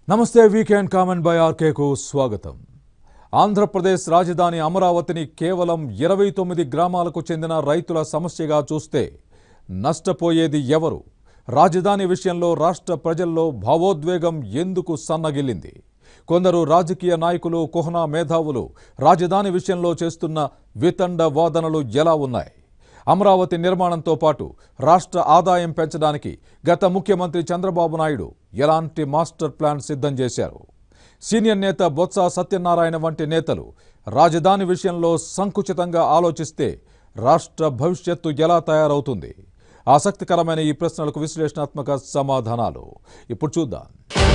నమస్తే weekend comment by ఆర్కేకు స్వాగతం ఆంధ్రప్రదేశ్ రాజధాని అమరావతిని కేవలం ఇరవై తొమ్మిది గ్రామాలకు చెందిన రైతుల సమస్యగా చూస్తే నష్టపోయేది ఎవరు రాజధాని విషయంలో రాష్ట్ర ప్రజల్లో భావోద్వేగం ఎందుకు సన్నగిల్లింది కొందరు రాజకీయ నాయకులు కుహనా మేధావులు రాజధాని విషయంలో చేస్తున్న వితండ వాదనలు ఎలా ఉన్నాయి అమరావతి నిర్మాణంతో పాటు రాష్ట్ర ఆదాయం పెంచడానికి గత ముఖ్యమంత్రి చంద్రబాబు నాయుడు ఎలాంటి మాస్టర్ ప్లాన్ సిద్ధం చేశారు సీనియర్ నేత బొత్స సత్యనారాయణ వంటి నేతలు రాజధాని విషయంలో సంకుచితంగా ఆలోచిస్తే రాష్ట్ర భవిష్యత్తు ఎలా తయారవుతుంది ఆసక్తికరమైన ఈ ప్రశ్నలకు విశ్లేషణాత్మక సమాధానాలు ఇప్పుడు చూద్దాం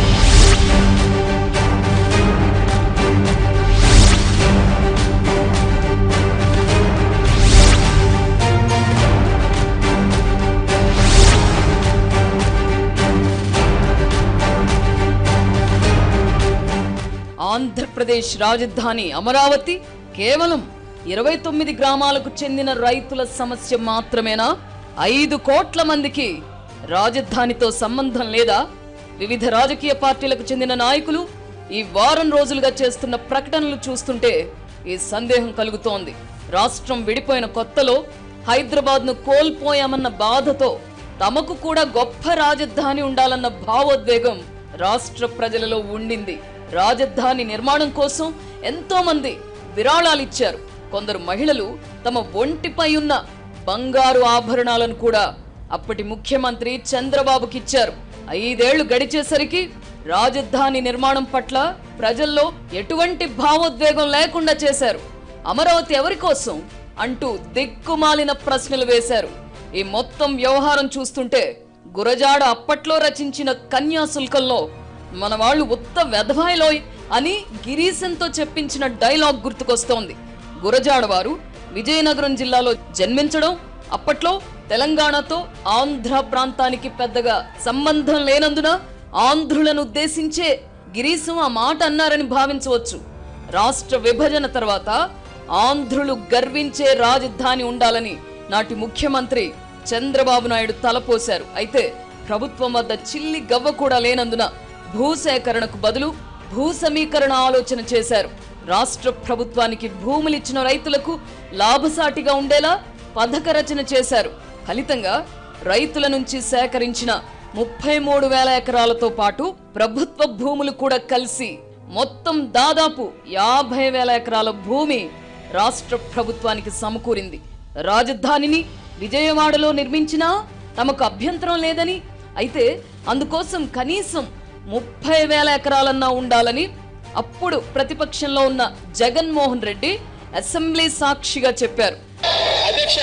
ఆంధ్రప్రదేశ్ రాజధాని అమరావతి కేవలం ఇరవై తొమ్మిది గ్రామాలకు చెందిన రైతుల సమస్య మాత్రమేనా ఐదు కోట్ల మందికి రాజధానితో సంబంధం లేదా వివిధ రాజకీయ పార్టీలకు చెందిన నాయకులు ఈ వారం రోజులుగా చేస్తున్న ప్రకటనలు చూస్తుంటే ఈ సందేహం కలుగుతోంది రాష్ట్రం విడిపోయిన కొత్తలో హైదరాబాద్ను కోల్పోయామన్న బాధతో తమకు కూడా గొప్ప రాజధాని ఉండాలన్న భావోద్వేగం రాష్ట్ర ప్రజలలో ఉండింది రాజధాని నిర్మాణం కోసం ఎంతో మంది విరాళాలు ఇచ్చారు కొందరు మహిళలు తమ ఒంటిపై ఉన్న బంగారు ఆభరణాలను కూడా అప్పటి ముఖ్యమంత్రి చంద్రబాబుకి ఇచ్చారు ఐదేళ్లు గడిచేసరికి రాజధాని నిర్మాణం పట్ల ప్రజల్లో ఎటువంటి భావోద్వేగం లేకుండా చేశారు అమరావతి ఎవరి కోసం అంటూ దిక్కుమాలిన ప్రశ్నలు వేశారు ఈ మొత్తం వ్యవహారం చూస్తుంటే గురజాడ అప్పట్లో రచించిన కన్యాశుల్కంలో మన వాళ్ళు ఉత్త వెధవాయిలోయ్ అని గిరీశంతో చెప్పించిన డైలాగ్ గుర్తుకొస్తోంది గురజాడ వారు విజయనగరం జిల్లాలో జన్మించడం అప్పట్లో తెలంగాణతో ఆంధ్ర ప్రాంతానికి పెద్దగా సంబంధం లేనందున ఆంధ్రులను ఉద్దేశించే గిరీశం ఆ మాట అన్నారని భావించవచ్చు రాష్ట్ర విభజన తర్వాత ఆంధ్రులు గర్వించే రాజధాని ఉండాలని నాటి ముఖ్యమంత్రి చంద్రబాబు నాయుడు తలపోశారు అయితే ప్రభుత్వం వద్ద చిల్లి గవ్వ కూడా లేనందున భూసేకరణకు బదులు భూ సమీకరణ ఆలోచన చేశారు రాష్ట్ర ప్రభుత్వానికి భూములిచ్చిన రైతులకు లాభసాటిగా ఉండేలా పథక రచన చేశారు ఫలితంగా రైతుల నుంచి సేకరించిన ముప్పై మూడు వేల ఎకరాలతో పాటు ప్రభుత్వ భూములు కూడా కలిసి మొత్తం దాదాపు యాభై వేల ఎకరాల భూమి రాష్ట్ర ప్రభుత్వానికి సమకూరింది రాజధానిని విజయవాడలో నిర్మించినా తమకు అభ్యంతరం లేదని అయితే అందుకోసం కనీసం ముప్పై వేల ఎకరాలన్నా ఉండాలని అప్పుడు ప్రతిపక్షంలో ఉన్న జగన్మోహన్ రెడ్డి అసెంబ్లీ సాక్షిగా చెప్పారు అధ్యక్ష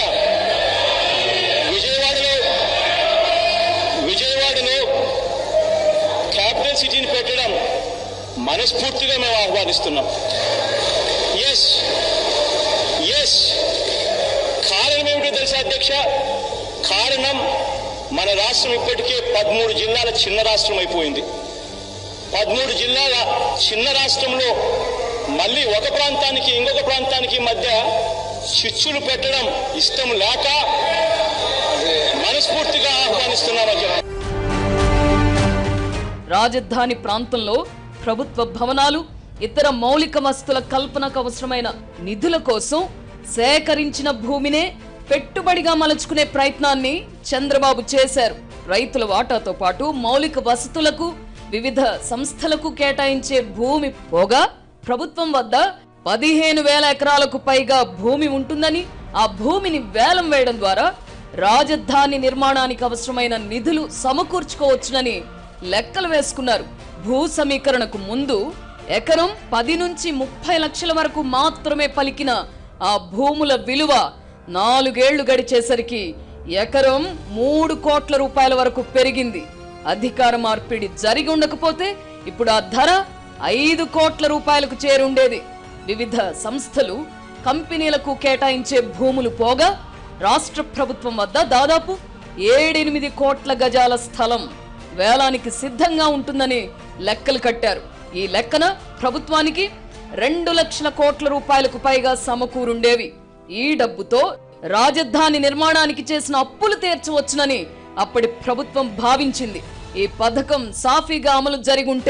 విజయవాడలో విజయవాడలో క్యాపిటల్ సిటీని పెట్టడం మనస్ఫూర్తిగా మేము ఆహ్వానిస్తున్నాం ఎస్ ఎస్ కారణం ఏమిటో తెలుసా అధ్యక్ష కారణం మన రాష్ట్రం ఇప్పటికే పదమూడు జిల్లాల చిన్న రాష్ట్రం అయిపోయింది పదమూడు జిల్లాల చిన్న రాష్ట్రంలో మళ్ళీ ఒక ప్రాంతానికి ఇంకొక ప్రాంతానికి మధ్య చిచ్చులు పెట్టడం ఇష్టం లేక మనస్ఫూర్తిగా ఆహ్వానిస్తున్నాం అధ్యక్ష రాజధాని ప్రాంతంలో ప్రభుత్వ భవనాలు ఇతర మౌలిక వస్తుల కల్పనకు అవసరమైన నిధుల కోసం సేకరించిన భూమినే పెట్టుబడిగా మలుచుకునే ప్రయత్నాన్ని చంద్రబాబు చేశారు రైతుల వాటాతో పాటు మౌలిక వసతులకు వివిధ సంస్థలకు కేటాయించే భూమి పోగా ప్రభుత్వం వద్ద పదిహేను వేల ఎకరాలకు పైగా భూమి ఉంటుందని ఆ భూమిని వేలం వేయడం ద్వారా రాజధాని నిర్మాణానికి అవసరమైన నిధులు సమకూర్చుకోవచ్చునని లెక్కలు వేసుకున్నారు భూ సమీకరణకు ముందు ఎకరం పది నుంచి ముప్పై లక్షల వరకు మాత్రమే పలికిన ఆ భూముల విలువ నాలుగేళ్లు గడిచేసరికి ఎకరం మూడు కోట్ల రూపాయల వరకు పెరిగింది అధికార మార్పిడి జరిగి ఉండకపోతే ఇప్పుడు ఆ ధర ఐదు కోట్ల రూపాయలకు చేరుండేది వివిధ సంస్థలు కంపెనీలకు కేటాయించే భూములు పోగా రాష్ట్ర ప్రభుత్వం వద్ద దాదాపు ఏడెనిమిది కోట్ల గజాల స్థలం వేలానికి సిద్ధంగా ఉంటుందని లెక్కలు కట్టారు ఈ లెక్కన ప్రభుత్వానికి రెండు లక్షల కోట్ల రూపాయలకు పైగా సమకూరుండేవి ఈ డబ్బుతో రాజధాని నిర్మాణానికి చేసిన అప్పులు తీర్చవచ్చునని అప్పటి ప్రభుత్వం భావించింది ఈ పథకం సాఫీగా అమలు జరిగుంటే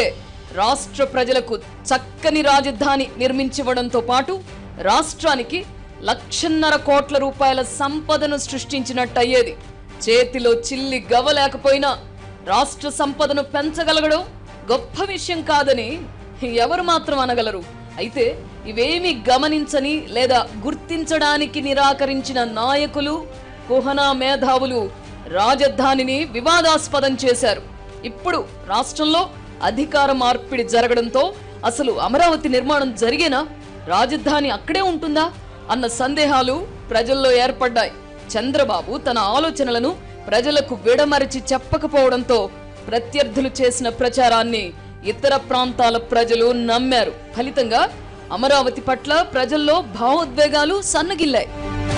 రాష్ట్ర ప్రజలకు చక్కని రాజధాని నిర్మించివ్వడంతో పాటు రాష్ట్రానికి లక్షన్నర కోట్ల రూపాయల సంపదను సృష్టించినట్టయ్యేది చేతిలో చిల్లి గవ్వ లేకపోయినా రాష్ట్ర సంపదను పెంచగలగడం గొప్ప విషయం కాదని ఎవరు మాత్రం అనగలరు అయితే ఇవేమీ గమనించని లేదా గుర్తించడానికి నిరాకరించిన నాయకులు కుహనా మేధావులు రాజధానిని వివాదాస్పదం చేశారు ఇప్పుడు రాష్ట్రంలో అధికార మార్పిడి జరగడంతో అసలు అమరావతి నిర్మాణం జరిగేనా రాజధాని అక్కడే ఉంటుందా అన్న సందేహాలు ప్రజల్లో ఏర్పడ్డాయి చంద్రబాబు తన ఆలోచనలను ప్రజలకు విడమరిచి చెప్పకపోవడంతో ప్రత్యర్థులు చేసిన ప్రచారాన్ని ఇతర ప్రాంతాల ప్రజలు నమ్మారు ఫలితంగా అమరావతి పట్ల ప్రజల్లో భావోద్వేగాలు సన్నగిల్లాయి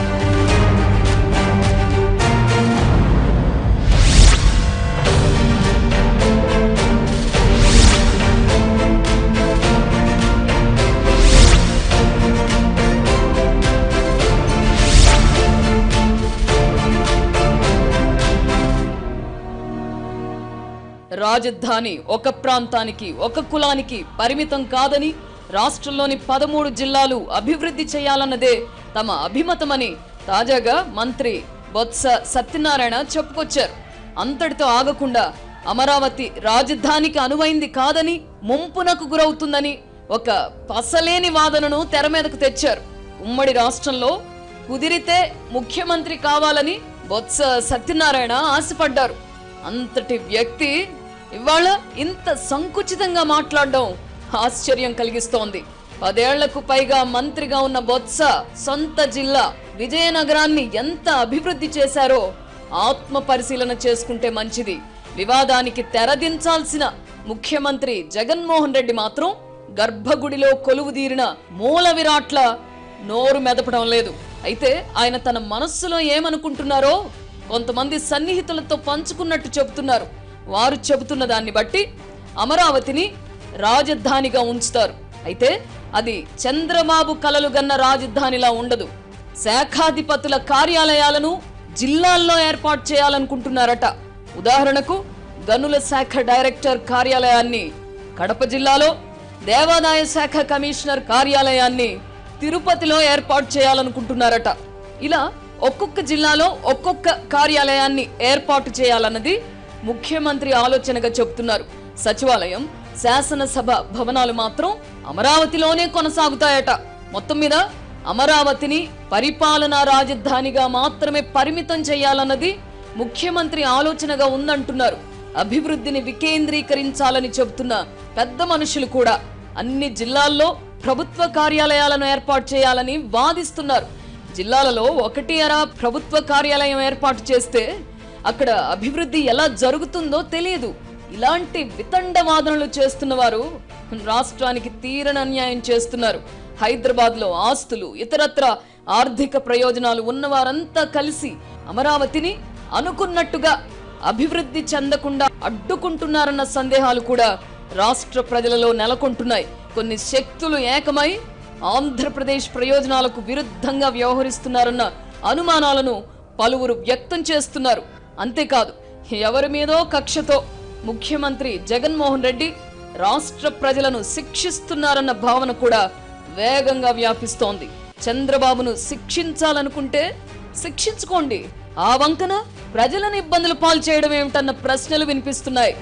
రాజధాని ఒక ప్రాంతానికి ఒక కులానికి పరిమితం కాదని రాష్ట్రంలోని పదమూడు జిల్లాలు అభివృద్ధి చేయాలన్నదే తమ అభిమతమని తాజాగా మంత్రి బొత్స సత్యనారాయణ చెప్పుకొచ్చారు అంతటితో ఆగకుండా అమరావతి రాజధానికి అనువైంది కాదని ముంపునకు గురవుతుందని ఒక పసలేని వాదనను తెర మీదకు తెచ్చారు ఉమ్మడి రాష్ట్రంలో కుదిరితే ముఖ్యమంత్రి కావాలని బొత్స సత్యనారాయణ ఆశపడ్డారు అంతటి వ్యక్తి ఇవాళ ఇంత సంకుచితంగా మాట్లాడడం ఆశ్చర్యం కలిగిస్తోంది పదేళ్లకు పైగా మంత్రిగా ఉన్న బొత్స సొంత జిల్లా విజయనగరాన్ని ఎంత అభివృద్ధి చేశారో ఆత్మ పరిశీలన చేసుకుంటే మంచిది వివాదానికి తెరదించాల్సిన ముఖ్యమంత్రి జగన్మోహన్ రెడ్డి మాత్రం గర్భగుడిలో కొలువుదీరిన మూల విరాట్ల నోరు మెదపడం లేదు అయితే ఆయన తన మనస్సులో ఏమనుకుంటున్నారో కొంతమంది సన్నిహితులతో పంచుకున్నట్టు చెబుతున్నారు వారు చెబుతున్న దాన్ని బట్టి అమరావతిని రాజధానిగా ఉంచుతారు అయితే అది చంద్రబాబు కలలు గన్న రాజధానిలా ఉండదు శాఖాధిపతుల కార్యాలయాలను జిల్లాల్లో ఏర్పాటు చేయాలనుకుంటున్నారట ఉదాహరణకు గనుల శాఖ డైరెక్టర్ కార్యాలయాన్ని కడప జిల్లాలో దేవాదాయ శాఖ కమిషనర్ కార్యాలయాన్ని తిరుపతిలో ఏర్పాటు చేయాలనుకుంటున్నారట ఇలా ఒక్కొక్క జిల్లాలో ఒక్కొక్క కార్యాలయాన్ని ఏర్పాటు చేయాలన్నది ముఖ్యమంత్రి ఆలోచనగా చెబుతున్నారు సచివాలయం శాసనసభ భవనాలు మాత్రం అమరావతిలోనే కొనసాగుతాయట మొత్తం మీద అమరావతిని పరిపాలనా రాజధానిగా మాత్రమే పరిమితం చేయాలన్నది ముఖ్యమంత్రి ఆలోచనగా ఉందంటున్నారు అభివృద్ధిని వికేంద్రీకరించాలని చెబుతున్న పెద్ద మనుషులు కూడా అన్ని జిల్లాల్లో ప్రభుత్వ కార్యాలయాలను ఏర్పాటు చేయాలని వాదిస్తున్నారు జిల్లాలలో ఒకటి అరా ప్రభుత్వ కార్యాలయం ఏర్పాటు చేస్తే అక్కడ అభివృద్ధి ఎలా జరుగుతుందో తెలియదు ఇలాంటి వితండ వాదనలు చేస్తున్న వారు రాష్ట్రానికి తీరని అన్యాయం చేస్తున్నారు హైదరాబాద్ లో ఆస్తులు ఇతరత్ర ఆర్థిక ప్రయోజనాలు ఉన్నవారంతా కలిసి అమరావతిని అనుకున్నట్టుగా అభివృద్ధి చెందకుండా అడ్డుకుంటున్నారన్న సందేహాలు కూడా రాష్ట్ర ప్రజలలో నెలకొంటున్నాయి కొన్ని శక్తులు ఏకమై ఆంధ్రప్రదేశ్ ప్రయోజనాలకు విరుద్ధంగా వ్యవహరిస్తున్నారన్న అనుమానాలను పలువురు వ్యక్తం చేస్తున్నారు అంతేకాదు ఎవరి మీదో కక్షతో ముఖ్యమంత్రి జగన్మోహన్ రెడ్డి రాష్ట్ర ప్రజలను శిక్షిస్తున్నారన్న భావన కూడా వేగంగా వ్యాపిస్తోంది చంద్రబాబును శిక్షించాలనుకుంటే శిక్షించుకోండి ఆ వంకన ప్రజలను ఇబ్బందులు పాలు చేయడం ఏమిటన్న ప్రశ్నలు వినిపిస్తున్నాయి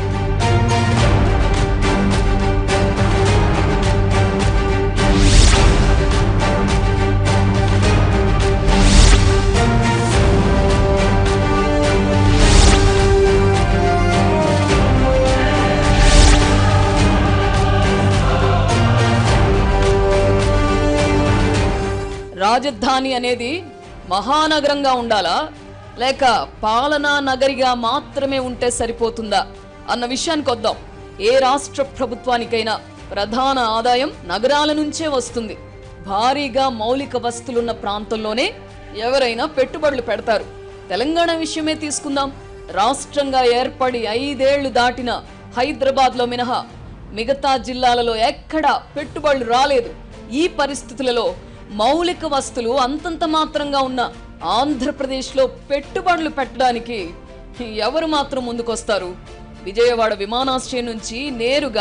రాజధాని అనేది మహానగరంగా ఉండాలా లేక పాలనా నగరిగా మాత్రమే ఉంటే సరిపోతుందా అన్న విషయానికి వద్దాం ఏ రాష్ట్ర ప్రభుత్వానికైనా ప్రధాన ఆదాయం నగరాల నుంచే వస్తుంది భారీగా మౌలిక వస్తులున్న ప్రాంతంలోనే ఎవరైనా పెట్టుబడులు పెడతారు తెలంగాణ విషయమే తీసుకుందాం రాష్ట్రంగా ఏర్పడి ఐదేళ్లు దాటిన హైదరాబాద్లో మినహా మిగతా జిల్లాలలో ఎక్కడా పెట్టుబడులు రాలేదు ఈ పరిస్థితులలో మౌలిక వస్తులు అంతంత మాత్రంగా ఉన్న ఆంధ్రప్రదేశ్లో పెట్టుబడులు పెట్టడానికి ఎవరు మాత్రం ముందుకొస్తారు విజయవాడ విమానాశ్రయం నుంచి నేరుగా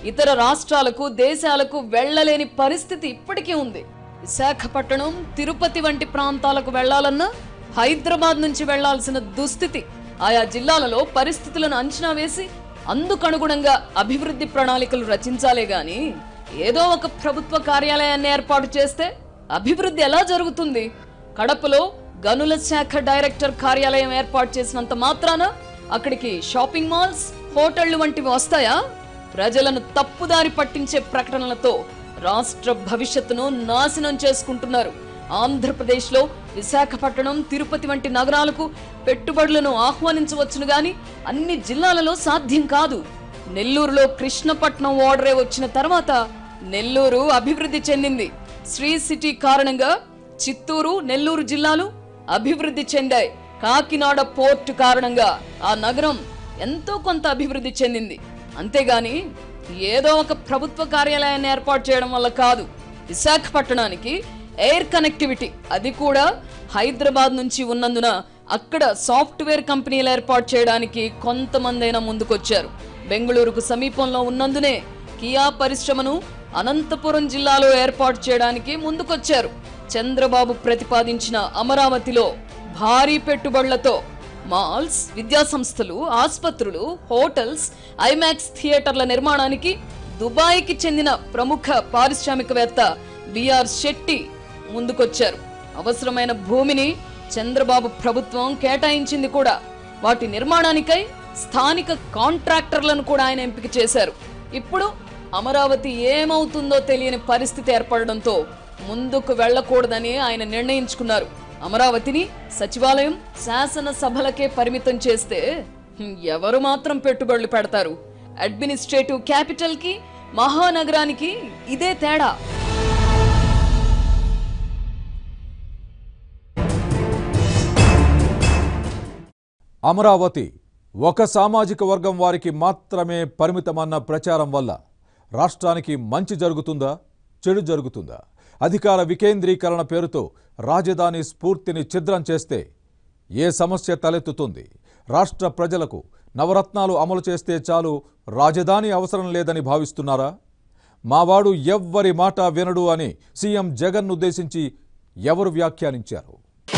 ఇతర రాష్ట్రాలకు దేశాలకు వెళ్ళలేని పరిస్థితి ఇప్పటికీ ఉంది విశాఖపట్నం తిరుపతి వంటి ప్రాంతాలకు వెళ్లాలన్నా హైదరాబాద్ నుంచి వెళ్లాల్సిన దుస్థితి ఆయా జిల్లాలలో పరిస్థితులను అంచనా వేసి అందుకనుగుణంగా అభివృద్ధి ప్రణాళికలు రచించాలే గాని ఏదో ఒక ప్రభుత్వ కార్యాలయాన్ని ఏర్పాటు చేస్తే అభివృద్ధి ఎలా జరుగుతుంది కడపలో గనుల శాఖ డైరెక్టర్ కార్యాలయం ఏర్పాటు చేసినంత మాత్రాన అక్కడికి షాపింగ్ మాల్స్ హోటళ్లు వంటివి వస్తాయా ప్రజలను తప్పుదారి పట్టించే ప్రకటనలతో రాష్ట్ర భవిష్యత్తును నాశనం చేసుకుంటున్నారు ఆంధ్రప్రదేశ్లో విశాఖపట్నం తిరుపతి వంటి నగరాలకు పెట్టుబడులను ఆహ్వానించవచ్చును గాని అన్ని జిల్లాలలో సాధ్యం కాదు నెల్లూరులో కృష్ణపట్నం ఓడరే వచ్చిన తర్వాత నెల్లూరు అభివృద్ధి చెందింది శ్రీ సిటీ కారణంగా చిత్తూరు నెల్లూరు జిల్లాలు అభివృద్ధి చెందాయి కాకినాడ పోర్టు కారణంగా ఆ నగరం ఎంతో కొంత అభివృద్ధి చెందింది అంతేగాని ఏదో ఒక ప్రభుత్వ కార్యాలయాన్ని ఏర్పాటు చేయడం వల్ల కాదు విశాఖపట్టణానికి ఎయిర్ కనెక్టివిటీ అది కూడా హైదరాబాద్ నుంచి ఉన్నందున అక్కడ సాఫ్ట్వేర్ కంపెనీలు ఏర్పాటు చేయడానికి కొంతమందైనా ముందుకొచ్చారు బెంగళూరుకు సమీపంలో ఉన్నందునే కియా పరిశ్రమను అనంతపురం జిల్లాలో ఏర్పాటు చేయడానికి ముందుకొచ్చారు చంద్రబాబు ప్రతిపాదించిన అమరావతిలో భారీ పెట్టుబడులతో మాల్స్ విద్యాసంస్థలు ఆసుపత్రులు హోటల్స్ ఐమాక్స్ థియేటర్ల నిర్మాణానికి దుబాయ్కి చెందిన ప్రముఖ పారిశ్రామికవేత్త బిఆర్ శెట్టి ముందుకొచ్చారు అవసరమైన భూమిని చంద్రబాబు ప్రభుత్వం కేటాయించింది కూడా వాటి నిర్మాణానికై స్థానిక కాంట్రాక్టర్లను కూడా ఆయన ఎంపిక చేశారు ఇప్పుడు అమరావతి ఏమవుతుందో తెలియని పరిస్థితి ఏర్పడడంతో ముందుకు వెళ్ళకూడదని ఆయన నిర్ణయించుకున్నారు అమరావతిని సచివాలయం శాసనసభలకే పరిమితం చేస్తే హ్మ్, ఎవరు మాత్రం పెట్టుబడులు పెడతారు అడ్మినిస్ట్రేటివ్ క్యాపిటల్ కి మహానగరానికి ఇదే తేడా అమరావతి ఒక సామాజిక వర్గం వారికి మాత్రమే పరిమితమన్న ప్రచారం వల్ల రాష్ట్రానికి మంచి జరుగుతుందా చెడు జరుగుతుందా అధికార వికేంద్రీకరణ పేరుతో రాజధాని స్ఫూర్తిని ఛిద్రం చేస్తే ఏ సమస్య తలెత్తుతుంది రాష్ట్ర ప్రజలకు నవరత్నాలు అమలు చేస్తే చాలు రాజధాని అవసరం లేదని భావిస్తున్నారా మావాడు ఎవ్వరి మాట వినడు అని సీఎం జగన్ ఉద్దేశించి ఎవరు వ్యాఖ్యానించారు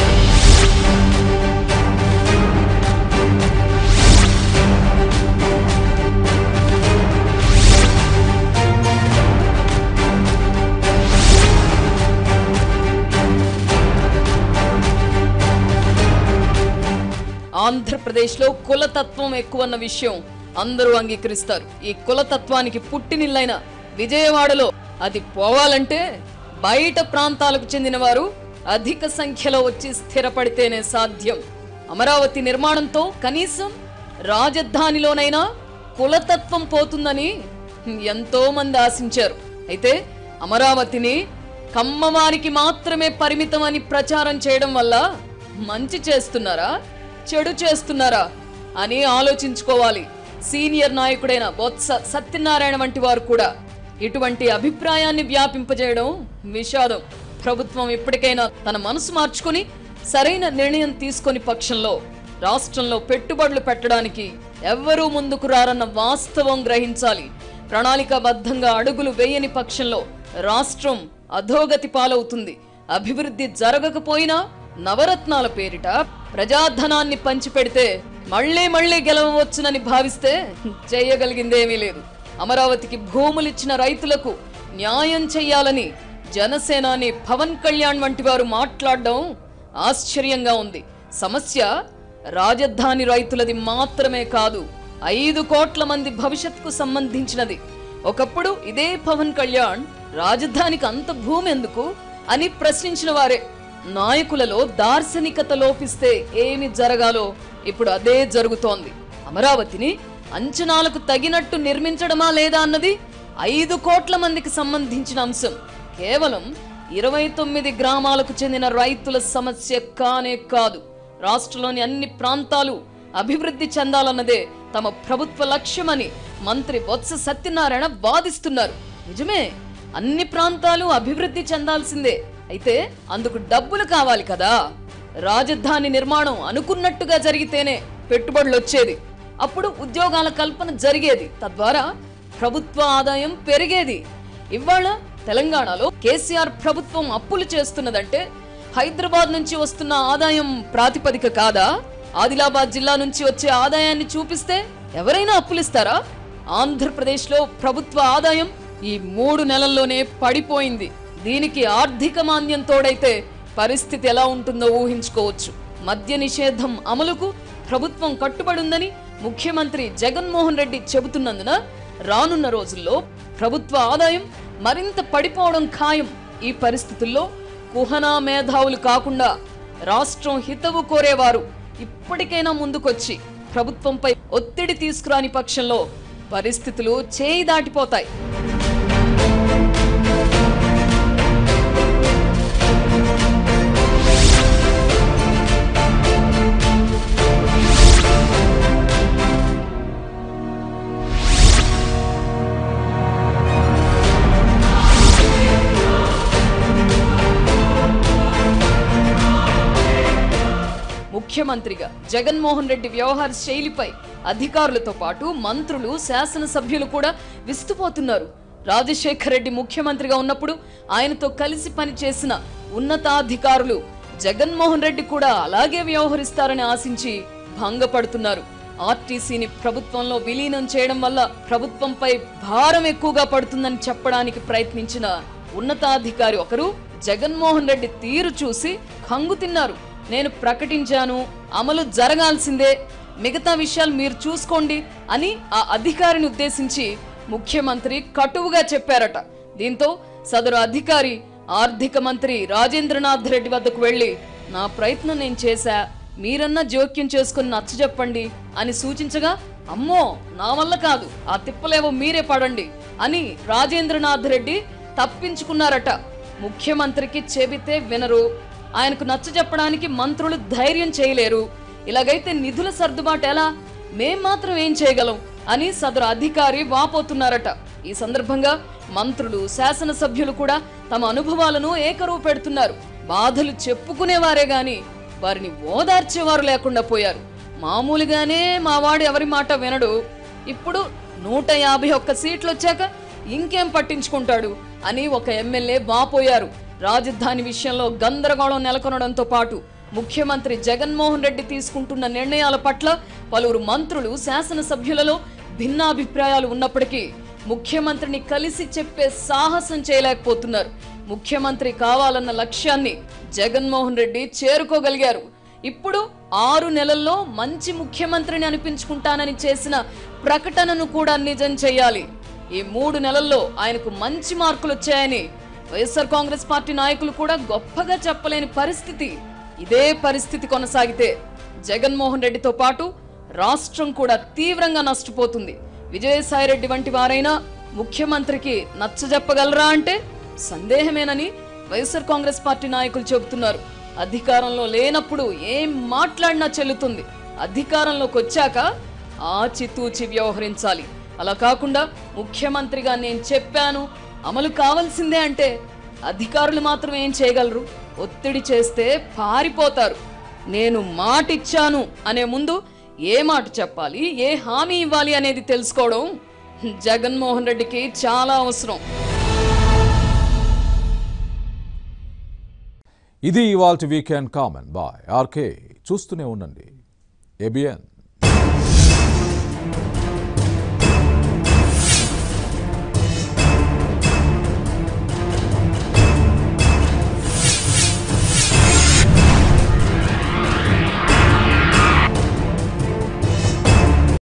ఆంధ్రప్రదేశ్లో కులతత్వం ఎక్కువన్న విషయం అందరూ అంగీకరిస్తారు ఈ కులతత్వానికి పుట్టినిల్లైన విజయవాడలో అది పోవాలంటే బయట ప్రాంతాలకు చెందిన వారు అధిక సంఖ్యలో వచ్చి స్థిరపడితేనే సాధ్యం అమరావతి నిర్మాణంతో కనీసం రాజధానిలోనైనా కులతత్వం పోతుందని ఎంతో మంది ఆశించారు అయితే అమరావతిని కమ్మవారికి మాత్రమే పరిమితం అని ప్రచారం చేయడం వల్ల మంచి చేస్తున్నారా చెడు చేస్తున్నారా అని ఆలోచించుకోవాలి సీనియర్ నాయకుడైన బొత్స సత్యనారాయణ వంటి వారు కూడా ఇటువంటి అభిప్రాయాన్ని వ్యాపింపజేయడం విషాదం ప్రభుత్వం ఇప్పటికైనా తన మనసు మార్చుకుని సరైన నిర్ణయం తీసుకొని పక్షంలో రాష్ట్రంలో పెట్టుబడులు పెట్టడానికి ఎవ్వరూ ముందుకు రారన్న వాస్తవం గ్రహించాలి ప్రణాళికాబద్ధంగా అడుగులు వేయని పక్షంలో రాష్ట్రం అధోగతి పాలవుతుంది అభివృద్ధి జరగకపోయినా నవరత్నాల పేరిట ప్రజాధనాన్ని పంచిపెడితే మళ్ళీ మళ్ళీ గెలవవచ్చునని భావిస్తే చేయగలిగిందేమీ లేదు అమరావతికి భూములిచ్చిన రైతులకు న్యాయం చెయ్యాలని జనసేనాని పవన్ కళ్యాణ్ వంటి వారు మాట్లాడడం ఆశ్చర్యంగా ఉంది సమస్య రాజధాని రైతులది మాత్రమే కాదు ఐదు కోట్ల మంది భవిష్యత్తుకు సంబంధించినది ఒకప్పుడు ఇదే పవన్ కళ్యాణ్ రాజధానికి అంత భూమి ఎందుకు అని ప్రశ్నించిన వారే నాయకులలో దార్శనికత లోపిస్తే ఏమి జరగాలో ఇప్పుడు అదే జరుగుతోంది అమరావతిని అంచనాలకు తగినట్టు నిర్మించడమా లేదా అన్నది ఐదు కోట్ల మందికి సంబంధించిన అంశం కేవలం ఇరవై తొమ్మిది గ్రామాలకు చెందిన రైతుల సమస్య కానే కాదు రాష్ట్రంలోని అన్ని ప్రాంతాలు అభివృద్ధి చెందాలన్నదే తమ ప్రభుత్వ లక్ష్యమని మంత్రి బొత్స సత్యనారాయణ వాదిస్తున్నారు నిజమే అన్ని ప్రాంతాలు అభివృద్ధి చెందాల్సిందే అయితే అందుకు డబ్బులు కావాలి కదా రాజధాని నిర్మాణం అనుకున్నట్టుగా జరిగితేనే పెట్టుబడులు వచ్చేది అప్పుడు ఉద్యోగాల కల్పన జరిగేది తద్వారా ప్రభుత్వ ఆదాయం పెరిగేది ఇవాళ తెలంగాణలో కేసీఆర్ ప్రభుత్వం అప్పులు చేస్తున్నదంటే హైదరాబాద్ నుంచి వస్తున్న ఆదాయం ప్రాతిపదిక కాదా ఆదిలాబాద్ జిల్లా నుంచి వచ్చే ఆదాయాన్ని చూపిస్తే ఎవరైనా అప్పులిస్తారా ఆంధ్రప్రదేశ్లో ప్రభుత్వ ఆదాయం ఈ మూడు నెలల్లోనే పడిపోయింది దీనికి ఆర్థిక మాంద్యం తోడైతే పరిస్థితి ఎలా ఉంటుందో ఊహించుకోవచ్చు మద్య నిషేధం అమలుకు ప్రభుత్వం కట్టుబడుందని ముఖ్యమంత్రి జగన్మోహన్ రెడ్డి చెబుతున్నందున రానున్న రోజుల్లో ప్రభుత్వ ఆదాయం మరింత పడిపోవడం ఖాయం ఈ పరిస్థితుల్లో కుహనా మేధావులు కాకుండా రాష్ట్రం హితవు కోరేవారు ఇప్పటికైనా ముందుకొచ్చి ప్రభుత్వంపై ఒత్తిడి తీసుకురాని పక్షంలో పరిస్థితులు చేయి దాటిపోతాయి ముఖ్యమంత్రిగా జగన్మోహన్ రెడ్డి వ్యవహార శైలిపై అధికారులతో పాటు మంత్రులు శాసనసభ్యులు కూడా విస్తుపోతున్నారు రాజశేఖర్ రెడ్డి ముఖ్యమంత్రిగా ఉన్నప్పుడు ఆయనతో కలిసి పనిచేసిన ఉన్నతాధికారులు జగన్మోహన్ రెడ్డి కూడా అలాగే వ్యవహరిస్తారని ఆశించి భంగపడుతున్నారు ఆర్టీసీని ప్రభుత్వంలో విలీనం చేయడం వల్ల ప్రభుత్వంపై భారం ఎక్కువగా పడుతుందని చెప్పడానికి ప్రయత్నించిన ఉన్నతాధికారి ఒకరు జగన్మోహన్ రెడ్డి తీరు చూసి కంగు తిన్నారు నేను ప్రకటించాను అమలు జరగాల్సిందే మిగతా విషయాలు మీరు చూసుకోండి అని ఆ అధికారిని ఉద్దేశించి ముఖ్యమంత్రి కటువుగా చెప్పారట దీంతో సదరు అధికారి ఆర్థిక మంత్రి రాజేంద్రనాథ్ రెడ్డి వద్దకు వెళ్లి నా ప్రయత్నం నేను చేశా మీరన్నా జోక్యం చేసుకుని నచ్చజెప్పండి అని సూచించగా అమ్మో నా వల్ల కాదు ఆ తిప్పలేవో మీరే పడండి అని రాజేంద్రనాథ్ రెడ్డి తప్పించుకున్నారట ముఖ్యమంత్రికి చెబితే వినరు ఆయనకు నచ్చ చెప్పడానికి మంత్రులు ధైర్యం చేయలేరు ఇలాగైతే నిధుల సర్దుబాటు ఎలా మేం మాత్రం ఏం చేయగలం అని సదరు అధికారి వాపోతున్నారట ఈ సందర్భంగా మంత్రులు శాసనసభ్యులు కూడా తమ అనుభవాలను ఏకరువు పెడుతున్నారు బాధలు చెప్పుకునేవారే గాని వారిని ఓదార్చేవారు లేకుండా పోయారు మామూలుగానే మావాడు ఎవరి మాట వినడు ఇప్పుడు నూట యాభై ఒక్క సీట్లు వచ్చాక ఇంకేం పట్టించుకుంటాడు అని ఒక ఎమ్మెల్యే వాపోయారు రాజధాని విషయంలో గందరగోళం నెలకొనడంతో పాటు ముఖ్యమంత్రి జగన్మోహన్ రెడ్డి తీసుకుంటున్న నిర్ణయాల పట్ల పలువురు మంత్రులు శాసనసభ్యులలో భిన్నాభిప్రాయాలు ఉన్నప్పటికీ ముఖ్యమంత్రిని కలిసి చెప్పే సాహసం చేయలేకపోతున్నారు ముఖ్యమంత్రి కావాలన్న లక్ష్యాన్ని జగన్మోహన్ రెడ్డి చేరుకోగలిగారు ఇప్పుడు ఆరు నెలల్లో మంచి ముఖ్యమంత్రిని అనిపించుకుంటానని చేసిన ప్రకటనను కూడా నిజం చేయాలి ఈ మూడు నెలల్లో ఆయనకు మంచి మార్కులు వచ్చాయని వైఎస్ఆర్ కాంగ్రెస్ పార్టీ నాయకులు కూడా గొప్పగా చెప్పలేని పరిస్థితి ఇదే పరిస్థితి కొనసాగితే జగన్మోహన్ రెడ్డితో పాటు రాష్ట్రం కూడా తీవ్రంగా నష్టపోతుంది విజయసాయిరెడ్డి వంటి వారైనా ముఖ్యమంత్రికి నచ్చజెప్పగలరా అంటే సందేహమేనని వైఎస్ఆర్ కాంగ్రెస్ పార్టీ నాయకులు చెబుతున్నారు అధికారంలో లేనప్పుడు ఏం మాట్లాడినా చెల్లుతుంది అధికారంలోకి వచ్చాక ఆచితూచి వ్యవహరించాలి అలా కాకుండా ముఖ్యమంత్రిగా నేను చెప్పాను అమలు కావాల్సిందే అంటే అధికారులు మాత్రం ఏం చేయగలరు ఒత్తిడి చేస్తే పారిపోతారు నేను మాట ఇచ్చాను అనే ముందు ఏ మాట చెప్పాలి ఏ హామీ ఇవ్వాలి అనేది తెలుసుకోవడం జగన్మోహన్ రెడ్డికి చాలా అవసరం ఇది ఇవాల్టి వీకెండ్ కామన్ బాయ్ ఆర్కే చూస్తూనే ఉండండి ఏబిఎన్